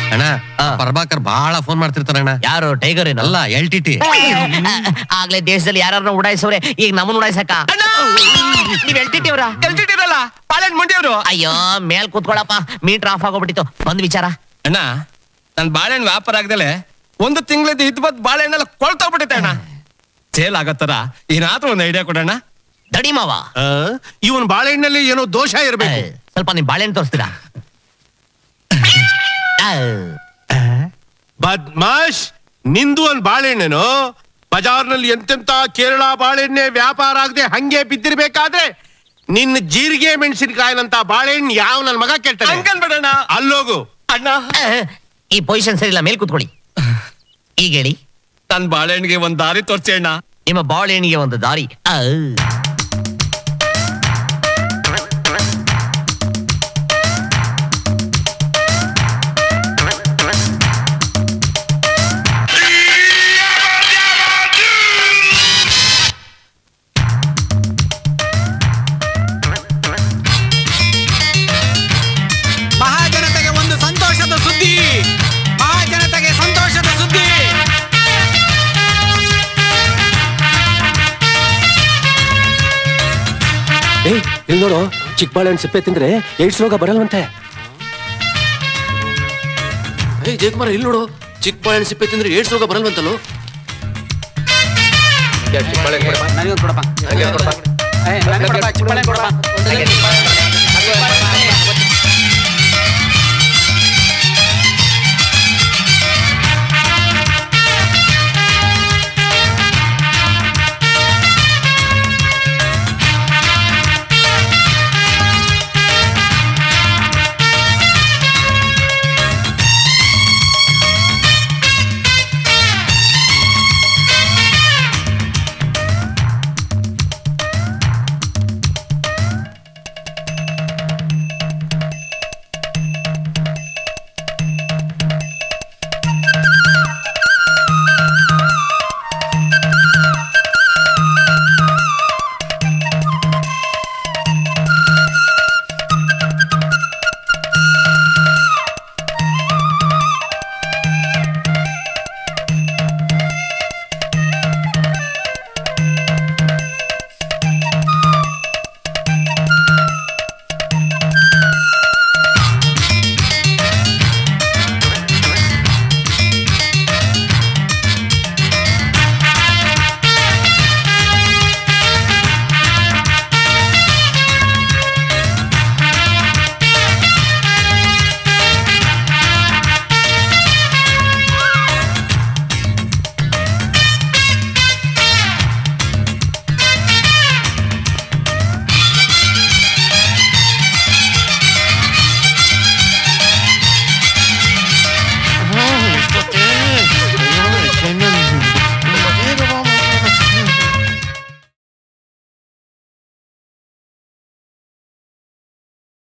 ಅಣ್ಣ ಆ. ಪ್ರಭಾಕರ್ ಬಹಳ ಫೋನ್ ಮಾಡ್ತಿರ್ತಾರಣ್ಣ ಯಾರು ಟೈಗರ್ ಏನಲ್ಲ ಅಲ್ಲ ಎಲ್ ಟಿ ಟಿ ಆಗ್ಲೇ ದೇಶದಲ್ಲಿ ಯಾರನ್ನ ಉಡಾಯಿಸವ್ರೆ ಈಗ ನಮ್ಮನ್ನ ಉಡಾಯಿಸಕ ನೀವ್ ಹೇಳ್ತಿಟ್ಟಿವ್ರ ಎಲ್ಟಿಟ್ಟಿರಲ್ಲ ಬಾಳೆಹಣ್ಣು ಮಂಡಿಯವರು ಅಯ್ಯೋ ಮೇಲ್ ಕೂತ್ಕೊಳಪ್ಪ ಮೀಟರ್ ಆಫ್ ಆಗೋಗ್ಬಿಟ್ಟಿತ್ತು ಬಂದ್ ವಿಚಾರ ಅಣ್ಣ ನನ್ ಬಾಳೆಹಣ್ಣು ವ್ಯಾಪಾರ ಆಗ್ದಲೆ ಒಂದು ತಿಂಗಳಿಂದ ಇದ್ ಬದ್ ಬಾಳೆಹಣ್ಣೆಲ್ಲ ಕೊಳ್ತೋಗ್ಬಿಟ್ಟಿದೆ ಅಣ್ಣ ಸೇಲ್ ಆಗತ್ತರ ಏನಾದ್ರೂ ಒಂದು ಐಡಿಯಾ ಕೊಡೋಣ ದಡಿ ಮಾವ ಇವನ್ ಬಾಳೆಹಣ್ಣಲ್ಲಿ ಏನೋ ದೋಷ ಏ, ಇರ್ಬೇಕು ಸ್ವಲ್ಪ ನಿಮ್ ಬಾಳೆಹಣ್ಣು ತೋರಿಸ್ತೀರಾ ಆ, ಬದ್ಮಾಶ್ ನಿಂದು ಒಂದ್ ಬಾಳೆಹಣ್ಣೇನು ಬಜಾರ್ನಲ್ಲಿ ಎಂತೆಂತ ಕೇರಳ ಬಾಳೆಹಣ್ಣೆ ವ್ಯಾಪಾರ ಆಗದೆ ಹಂಗೆ ಬಿದ್ದಿರ್ಬೇಕಾದ್ರೆ ನಿನ್ನ ಜೀರಿಗೆ ಮೆಣಸಿನಕಾಯಿನಂತ ಬಾಳೆಹಣ್ಣು ಯಾವ ನನ್ ಮಗ ಕೇಳ್ತಾನೆ ಅಂಕಲ್ ಬಿಡಣ್ಣ ಅಲ್ಲೋಗು ಅಣ್ಣ ಆ, ಈ ಪೊಸಿಷನ್ ಸರಿ ಇಲ್ಲ ಮೇಲ್ ಕೂತ್ಕೊಳ್ಳಿ ಈಗ ಹೇಳಿ ನನ್ ಬಾಳೆಹಣ್ಣಿಗೆ ಒಂದ್ ದಾರಿ ತೋರ್ಸಿ ಅಣ್ಣ ನಿಮ್ಮ ಬಾಳೆಹಣ್ಣಿಗೆ ಒಂದು ದಾರಿ ಆ. ಮಹಾಜನತೆಗೆ ಒಂದು ಸಂತೋಷದ ಸುದ್ದಿ ಮಹಾಜನತೆಗೆ ಸಂತೋಷದ ಸುದ್ದಿ ಏಯ್ ಇಲ್ಲಿ ನೋಡು ಚಿಕ್ಕ ಬಾಳೆಹಣ್ಣು ಸಿಪ್ಪೆ ತಿಂದ್ರೆ ಏಡ್ಸ್ ರೋಗ ಬರಲ್ವಂತೆ ಏಯ್ ಜಯಕುಮಾರ್ ಇಲ್ಲಿ ನೋಡು ಚಿಕ್ಕ ಬಾಳೆಹಣ್ಣು ಸಿಪ್ಪೆ ತಿಂದ್ರೆ ಏಡ್ಸ್ ರೋಗ ಬರಲ್ವಂತಲ್ಲೋ ನನಗೊಂದು ಕೊಡಪ್ಪ ಏ, ನನಗೆ ಕೊಡಪ್ಪ ಚಿಕ್ಕ ಬಾಳೆಹಣ್ಣು ಕೊಡಪ್ಪ